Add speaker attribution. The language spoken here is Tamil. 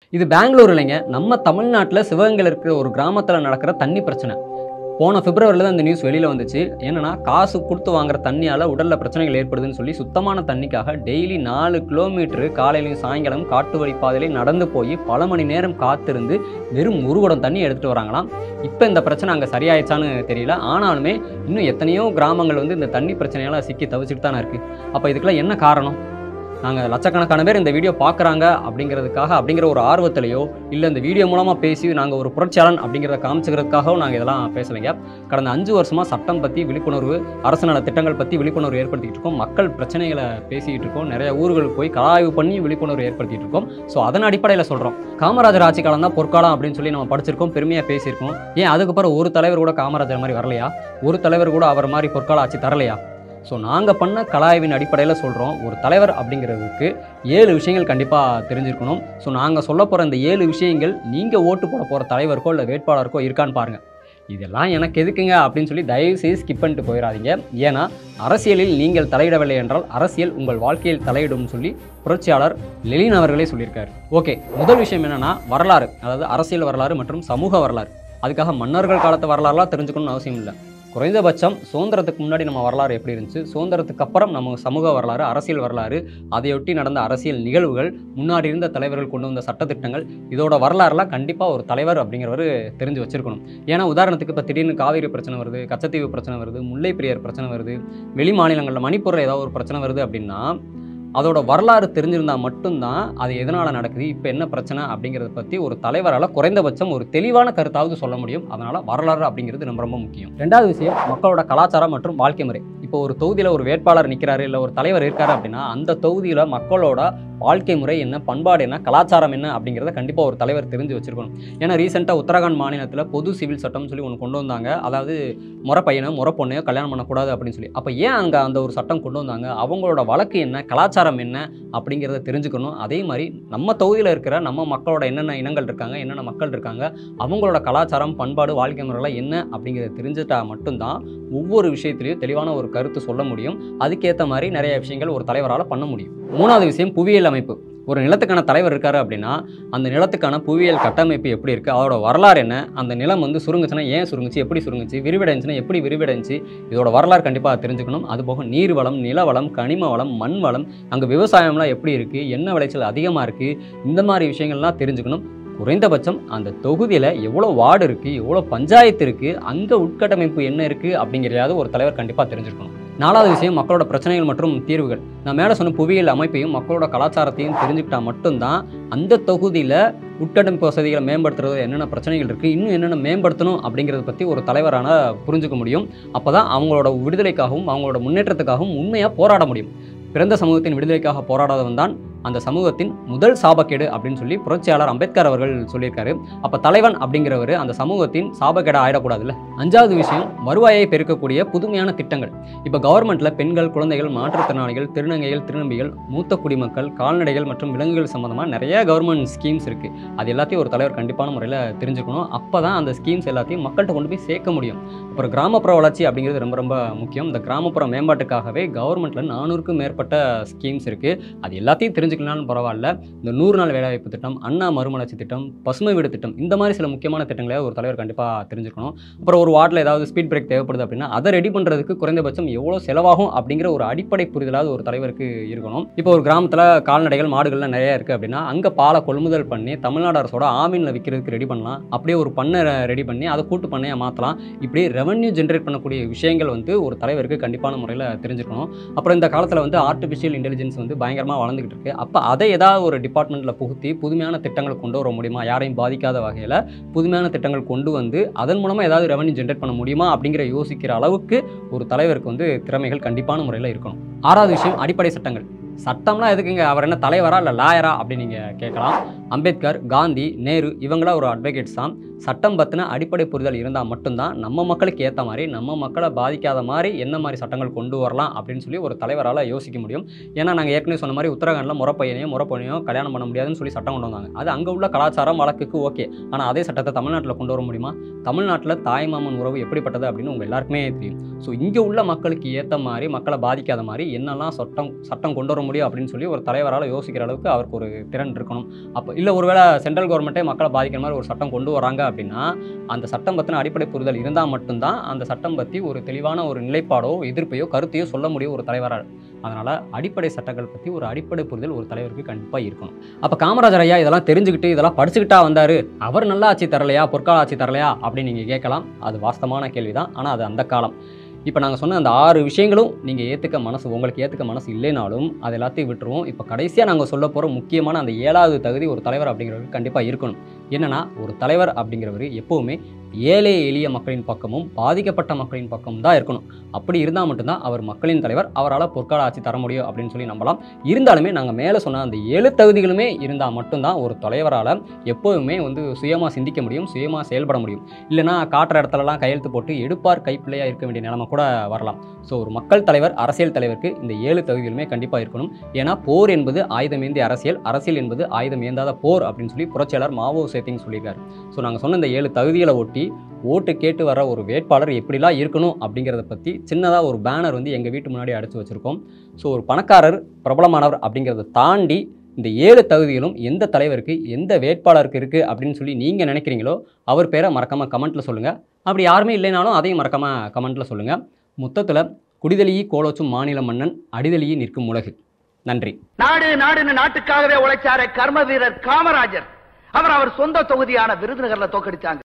Speaker 1: இது பெங்களூர் இல்லைங்க நம்ம தமிழ்நாட்டில் சிவகங்கையில் இருக்கிற ஒரு கிராமத்தில் நடக்கிற தண்ணி பிரச்சனை போன பிப்ரவரியில் தான் இந்த நியூஸ் வெளியில் வந்துச்சு என்னன்னா காசு கொடுத்து வாங்குற தண்ணியால் உடலில் பிரச்சனைகள் ஏற்படுதுன்னு சொல்லி சுத்தமான தண்ணிக்காக டெய்லி நாலு கிலோமீட்டர் காலையிலையும் சாயங்காலம் காட்டு வழி பாதையிலையும் நடந்து போய் பல மணி நேரம் காத்திருந்து வெறும் ஒரு குடம் தண்ணி எடுத்துகிட்டு வராங்களாம் இப்போ இந்த பிரச்சனை அங்கே சரியாயிடுச்சான்னு தெரியல ஆனாலுமே இன்னும் எத்தனையோ கிராமங்கள் வந்து இந்த தண்ணி பிரச்சனையால் சிக்கி தவிச்சிட்டு தானே இருக்குது அப்போ இதுக்கெல்லாம் என்ன காரணம் நாங்கள் லட்சக்கணக்கான பேர் இந்த வீடியோ பார்க்குறாங்க அப்படிங்கிறதுக்காக அப்படிங்கிற ஒரு ஆர்வத்திலையோ இல்லை இந்த வீடியோ மூலமாக பேசி நாங்கள் ஒரு புரட்சியாளன் அப்படிங்கிறத காமிச்சுக்கிறதுக்காகவும் நாங்கள் இதெல்லாம் பேசலைங்க கடந்த அஞ்சு வருஷமாக சட்டம் பற்றி விழிப்புணர்வு அரசு நல திட்டங்கள் பற்றி விழிப்புணர்வு ஏற்படுத்திக்கிட்டு இருக்கோம் மக்கள் பிரச்சனைகளை பேசிக்கிட்டு இருக்கோம் நிறைய ஊர்களுக்கு போய் கலாய்வு பண்ணி விழிப்புணர்வு ஏற்படுத்திட்டு இருக்கோம் ஸோ அதன் அடிப்படையில் சொல்கிறோம் காமராஜர் ஆட்சி காலம் தான் பொற்காலம் அப்படின்னு சொல்லி நம்ம படிச்சிருக்கோம் பெருமையாக பேசியிருக்கோம் ஏன் அதுக்கப்புறம் ஒரு தலைவர் கூட காமராஜர் மாதிரி வரலையா ஒரு தலைவர் கூட அவர் மாதிரி பொற்கால ஆட்சி தரலையா ஸோ நாங்கள் பண்ண கலாய்வின் அடிப்படையில் சொல்கிறோம் ஒரு தலைவர் அப்படிங்கிறதுக்கு ஏழு விஷயங்கள் கண்டிப்பாக தெரிஞ்சிருக்கணும் ஸோ நாங்கள் சொல்ல போகிற இந்த ஏழு விஷயங்கள் நீங்கள் ஓட்டு போட போகிற தலைவருக்கோ இல்லை வேட்பாளருக்கோ இருக்கான்னு பாருங்கள் இதெல்லாம் எனக்கு எதுக்குங்க அப்படின்னு சொல்லி தயவு செய்து ஸ்கிப் பண்ணிட்டு போயிடாதீங்க ஏன்னா அரசியலில் நீங்கள் தலையிடவில்லை என்றால் அரசியல் உங்கள் வாழ்க்கையில் தலையிடும் சொல்லி புரட்சியாளர் லெலின் அவர்களே சொல்லியிருக்காரு ஓகே முதல் விஷயம் என்னன்னா வரலாறு அதாவது அரசியல் வரலாறு மற்றும் சமூக வரலாறு அதுக்காக மன்னர்கள் காலத்து வரலாறுலாம் தெரிஞ்சுக்கணும்னு அவசியம் இல்லை குறைந்தபட்சம் சுதந்திரத்துக்கு முன்னாடி நம்ம வரலாறு எப்படி இருந்துச்சு சுதந்திரத்துக்கு அப்புறம் நம்ம சமூக வரலாறு அரசியல் வரலாறு அதையொட்டி நடந்த அரசியல் நிகழ்வுகள் முன்னாடி இருந்த தலைவர்கள் கொண்டு வந்த சட்டத்திட்டங்கள் இதோட வரலாறுலாம் கண்டிப்பாக ஒரு தலைவர் அப்படிங்கிறவர் தெரிஞ்சு வச்சிருக்கணும் ஏன்னா உதாரணத்துக்கு இப்போ திடீர்னு காவிரி பிரச்சனை வருது கச்சத்தீவு பிரச்சனை வருது முல்லை பெரியார் பிரச்சனை வருது வெளி மாநிலங்களில் மணிப்பூரில் ஏதாவது ஒரு பிரச்சனை வருது அப்படின்னா அதோட வரலாறு தெரிஞ்சிருந்தா மட்டும்தான் அது எதனால் நடக்குது இப்போ என்ன பிரச்சனை அப்படிங்கிறத பற்றி ஒரு தலைவரால் குறைந்தபட்சம் ஒரு தெளிவான கருத்தாவது சொல்ல முடியும் அதனால் வரலாறு அப்படிங்கிறது ரொம்ப ரொம்ப முக்கியம் ரெண்டாவது விஷயம் மக்களோட கலாச்சாரம் மற்றும் வாழ்க்கை முறை இப்போ ஒரு தொகுதியில் ஒரு வேட்பாளர் நிற்கிறாரு இல்லை ஒரு தலைவர் இருக்காரு அப்படின்னா அந்த தொகுதியில் மக்களோட வாழ்க்கை முறை என்ன பண்பாடு என்ன கலாச்சாரம் என்ன அப்படிங்கிறத கண்டிப்பாக ஒரு தலைவர் தெரிஞ்சு வச்சிருக்கணும் ஏன்னா ரீசெண்டாக உத்தரகாண்ட் மாநிலத்தில் பொது சிவில் சட்டம்னு சொல்லி ஒன்று கொண்டு வந்தாங்க அதாவது முறை பையனோ முறை பொண்ணையோ கல்யாணம் பண்ணக்கூடாது அப்படின்னு சொல்லி அப்போ ஏன் அங்கே அந்த ஒரு சட்டம் கொண்டு வந்தாங்க அவங்களோட வழக்கு என்ன கலாச்சாரம் என்ன அப்படிங்கிறத தெரிஞ்சுக்கணும் அதே மாதிரி நம்ம தொகுதியில் இருக்கிற நம்ம மக்களோட என்னென்ன இனங்கள் இருக்காங்க என்னென்ன மக்கள் இருக்காங்க அவங்களோட கலாச்சாரம் பண்பாடு வாழ்க்கை முறைலாம் என்ன அப்படிங்கிறத தெரிஞ்சுட்டா மட்டும்தான் ஒவ்வொரு விஷயத்துலையும் தெளிவான ஒரு கருத்து சொல்ல முடியும் அதுக்கேற்ற மாதிரி நிறைய விஷயங்கள் ஒரு தலைவரால் பண்ண முடியும் மூணாவது விஷயம் புவியியல் அமைப்பு ஒரு நிலத்துக்கான தலைவர் இருக்காரு அப்படின்னா அந்த நிலத்துக்கான புவியியல் கட்டமைப்பு எப்படி இருக்குது அதோட வரலாறு என்ன அந்த நிலம் வந்து சுருங்குச்சுன்னா ஏன் சுருங்குச்சு எப்படி சுருங்குச்சு விரிவடைஞ்சுன்னா எப்படி விரிவடைஞ்சு இதோட வரலாறு கண்டிப்பாக தெரிஞ்சுக்கணும் அதுபோக நீர் வளம் நில வளம் கனிம வளம் மண் வளம் அங்கே விவசாயம்லாம் எப்படி இருக்குது என்ன விளைச்சல் அதிகமாக இருக்குது இந்த மாதிரி விஷயங்கள்லாம் தெரிஞ்சுக்கணும் குறைந்தபட்சம் அந்த தொகுதியில் எவ்வளோ வார்டு இருக்குது எவ்வளோ பஞ்சாயத்து இருக்குது அங்கே உட்கட்டமைப்பு என்ன இருக்குது அப்படிங்கிறதாவது ஒரு தலைவர் கண்டிப்பாக தெரிஞ்சிருக்கணும் நாலாவது விஷயம் மக்களோட பிரச்சனைகள் மற்றும் தீர்வுகள் நான் மேலே சொன்ன புவியியல் அமைப்பையும் மக்களோட கலாச்சாரத்தையும் தெரிஞ்சுக்கிட்டா மட்டும்தான் அந்த தொகுதியில் உட்கட்டமைப்பு வசதிகளை மேம்படுத்துறது என்னென்ன பிரச்சனைகள் இருக்குது இன்னும் என்னென்ன மேம்படுத்தணும் அப்படிங்கிறத பற்றி ஒரு தலைவரான புரிஞ்சுக்க முடியும் அப்போ தான் அவங்களோட விடுதலைக்காகவும் அவங்களோட முன்னேற்றத்துக்காகவும் உண்மையாக போராட முடியும் பிறந்த சமூகத்தின் விடுதலைக்காக போராடாதவன் தான் அந்த சமூகத்தின் முதல் சாபக்கேடு அப்படின்னு சொல்லி புரட்சியாளர் அம்பேத்கர் அவர்கள் சொல்லியிருக்காரு அப்போ தலைவன் அப்படிங்கிறவர் அந்த சமூகத்தின் சாபக்கேடா ஆயிடக்கூடாதுல்ல அஞ்சாவது விஷயம் வருவாயை பெருக்கக்கூடிய புதுமையான திட்டங்கள் இப்போ கவர்மெண்ட்டில் பெண்கள் குழந்தைகள் மாற்றுத்திறனாளிகள் திருநங்கைகள் திருநம்பிகள் மூத்த குடிமக்கள் கால்நடைகள் மற்றும் விலங்குகள் சம்மந்தமாக நிறைய கவர்மெண்ட் ஸ்கீம்ஸ் இருக்குது அது எல்லாத்தையும் ஒரு தலைவர் கண்டிப்பான முறையில் தெரிஞ்சுக்கணும் அப்போ தான் அந்த ஸ்கீம்ஸ் எல்லாத்தையும் மக்கள்கிட்ட கொண்டு போய் சேர்க்க முடியும் அப்புறம் கிராமப்புற வளர்ச்சி அப்படிங்கிறது ரொம்ப ரொம்ப முக்கியம் இந்த கிராமப்புற மேம்பாட்டுக்காகவே கவர்மெண்ட்டில் நானூறுக்கும் மேற்பட்ட ஸ்கீம்ஸ் இருக்குது அது எல்லாத்தையும் தெரிஞ்சுக்கலாம்னு பரவாயில்ல இந்த நூறு நாள் வேலைவாய்ப்பு திட்டம் அண்ணா மறுமலர்ச்சி திட்டம் பசுமை வீடு திட்டம் இந்த மாதிரி சில முக்கியமான திட்டங்களை ஒரு தலைவர் கண்டிப்பாக தெரிஞ்சுக்கணும் அப்புறம் ஒரு வார்டில் ஏதாவது ஸ்பீட் பிரேக் தேவைப்படுது அப்படின்னா அதை ரெடி பண்ணுறதுக்கு குறைந்தபட்சம் எவ்வளோ செலவாகும் அப்படிங்கிற ஒரு அடிப்படை புரிதலாவது ஒரு தலைவருக்கு இருக்கணும் இப்போ ஒரு கிராமத்தில் கால்நடைகள் மாடுகள்லாம் நிறைய இருக்குது அப்படின்னா அங்கே பாலை கொள்முதல் பண்ணி தமிழ்நாடு அரசோட ஆமீனில் விற்கிறதுக்கு ரெடி பண்ணலாம் அப்படியே ஒரு பண்ணை ரெடி பண்ணி அதை கூட்டு பண்ணையாக மாற்றலாம் இப்படி ரெவன்யூ ஜென்ரேட் பண்ணக்கூடிய விஷயங்கள் வந்து ஒரு தலைவருக்கு கண்டிப்பான முறையில் தெரிஞ்சுக்கணும் அப்புறம் இந்த காலத்தில் வந்து ஆர்டிஃபிஷியல் இன்டெலிஜென்ஸ் வந்து பயங்கரமாக வளர்ந்துக்கிட்டு இருக்கு அப்போ அதை ஏதாவது ஒரு டிபார்ட்மெண்ட்டில் புகுத்தி புதுமையான திட்டங்களை கொண்டு வர முடியுமா யாரையும் பாதிக்காத வகையில் புதுமையான திட்டங்கள் கொண்டு வந்து அதன் மூலமாக ஏதாவது ரெவன்யூ ஜென்ரேட் பண்ண முடியுமா அப்படிங்கிற யோசிக்கிற அளவுக்கு ஒரு தலைவருக்கு வந்து திறமைகள் கண்டிப்பான முறையில் இருக்கணும் ஆறாவது விஷயம் அடிப்படை சட்டங்கள் சட்டம்லாம் எதுக்குங்க அவர் என்ன தலைவரா இல்லை லாயரா அப்படின்னு நீங்கள் கேட்கலாம் அம்பேத்கர் காந்தி நேரு இவங்களாம் ஒரு அட்வொகேட்ஸ் தான் சட்டம் பற்றின அடிப்படை புரிதல் இருந்தால் மட்டும்தான் நம்ம மக்களுக்கு ஏற்ற மாதிரி நம்ம மக்களை பாதிக்காத மாதிரி என்ன மாதிரி சட்டங்கள் கொண்டு வரலாம் அப்படின்னு சொல்லி ஒரு தலைவரால் யோசிக்க முடியும் ஏன்னா நாங்கள் ஏற்கனவே சொன்ன மாதிரி உத்தரகாண்டில் முறப்பையனையும் முறப்பையனையும் கல்யாணம் பண்ண முடியாதுன்னு சொல்லி சட்டம் கொண்டு வந்தாங்க அது அங்கே உள்ள கலாச்சாரம் வழக்குக்கு ஓகே ஆனால் அதே சட்டத்தை தமிழ்நாட்டில் கொண்டு வர முடியுமா தமிழ்நாட்டில் தாய்மாமன் உறவு எப்படிப்பட்டது அப்படின்னு உங்கள் எல்லாருக்குமே தெரியும் ஸோ இங்கே உள்ள மக்களுக்கு ஏற்ற மாதிரி மக்களை பாதிக்காத மாதிரி என்னெல்லாம் சட்டம் சட்டம் கொண்டு வர முடியும் அப்படின்னு சொல்லி ஒரு தலைவரால் யோசிக்கிற அளவுக்கு அவருக்கு ஒரு திறன் இருக்கணும் அப்போ இல்லை ஒருவேளை சென்ட்ரல் கவர்மெண்ட்டே மக்களை பாதிக்கிற மாதிரி ஒரு சட்டம் கொண்டு வராங்க அப்படின்னா அந்த சட்டம் பற்றின அடிப்படை புரிதல் இருந்தால் மட்டும்தான் அந்த சட்டம் பற்றி ஒரு தெளிவான ஒரு நிலைப்பாடோ எதிர்ப்பையோ கருத்தையோ சொல்ல முடியும் ஒரு தலைவரால் அதனால் அடிப்படை சட்டங்கள் பற்றி ஒரு அடிப்படை புரிதல் ஒரு தலைவருக்கு கண்டிப்பாக இருக்கணும் அப்போ காமராஜர் ஐயா இதெல்லாம் தெரிஞ்சுக்கிட்டு இதெல்லாம் படிச்சுக்கிட்டா வந்தார் அவர் நல்ல ஆட்சி தரலையா பொற்கால ஆட்சி தரலையா அப்படின்னு நீங்கள் கேட்கலாம் அது வாஸ்தவமான கேள்வி தான் ஆனால் அது அந்த காலம் இப்போ நாங்கள் சொன்ன அந்த ஆறு விஷயங்களும் நீங்கள் ஏற்றுக்க மனசு உங்களுக்கு ஏற்றுக்க மனசு இல்லைனாலும் அது எல்லாத்தையும் விட்டுருவோம் இப்போ கடைசியாக நாங்கள் சொல்ல போகிற முக்கியமான அந்த ஏழாவது தகுதி ஒரு தலைவர் அப்படிங்கிறவருக்கு கண்டிப்பாக இருக்கணும் என்னன்னா ஒரு தலைவர் அப்படிங்கிறவர் எப்போவுமே ஏழை எளிய மக்களின் பக்கமும் பாதிக்கப்பட்ட மக்களின் பக்கமும் தான் இருக்கணும் அப்படி இருந்தால் மட்டும்தான் அவர் மக்களின் தலைவர் அவரால் பொற்கால ஆட்சி தர முடியும் அப்படின்னு சொல்லி நம்பலாம் இருந்தாலுமே நாங்கள் மேலே சொன்ன அந்த ஏழு தகுதிகளுமே இருந்தால் மட்டும்தான் ஒரு தலைவரால் எப்போவுமே வந்து சுயமாக சிந்திக்க முடியும் சுயமாக செயல்பட முடியும் இல்லைனா காட்டுற இடத்துலலாம் கையெழுத்து போட்டு எடுப்பார் கைப்பிள்ளையாக இருக்க வேண்டிய நிலைமை கூட வரலாம் ஸோ ஒரு மக்கள் தலைவர் அரசியல் தலைவருக்கு இந்த ஏழு தகுதிகளுமே கண்டிப்பாக இருக்கணும் ஏன்னா போர் என்பது ஆயுதம் ஏந்திய அரசியல் அரசியல் என்பது ஆயுதம் ஏந்தாத போர் அப்படின்னு சொல்லி புரட்சியாளர் மாவோ சேத்திங் சொல்லியிருக்காரு ஸோ நாங்கள் சொன்ன இந்த ஏழு தகுதிகளை ஒட்டி ஓட்டு கேட்டு வர ஒரு வேட்பாளர் எப்படிலாம் இருக்கணும் அப்படிங்கிறத பற்றி சின்னதாக ஒரு பேனர் வந்து எங்கள் வீட்டு முன்னாடி அடைச்சி வச்சுருக்கோம் ஸோ ஒரு பணக்காரர் பிரபலமானவர் அப்படிங்கிறத தாண்டி இந்த ஏழு தகுதிகளும் எந்த தலைவருக்கு எந்த வேட்பாளருக்கு இருக்குது அப்படின்னு சொல்லி நீங்கள் நினைக்கிறீங்களோ அவர் பேரை மறக்காமல் கமெண்ட்டில் சொல்லுங்கள் அப்படி யாருமே இல்லைனாலும் அதையும் மறக்காமல் கமெண்ட்டில் சொல்லுங்கள் மொத்தத்தில் குடிதலியி கோலோச்சும் மாநில மன்னன் அடிதலியி நிற்கும் உலகு நன்றி
Speaker 2: நாடு நாடுன்னு நாட்டுக்காகவே உழைச்சார கர்ம வீரர் காமராஜர் அவர் அவர் சொந்த தொகுதியான விருதுநகர்ல தோக்கடிச்சாங்க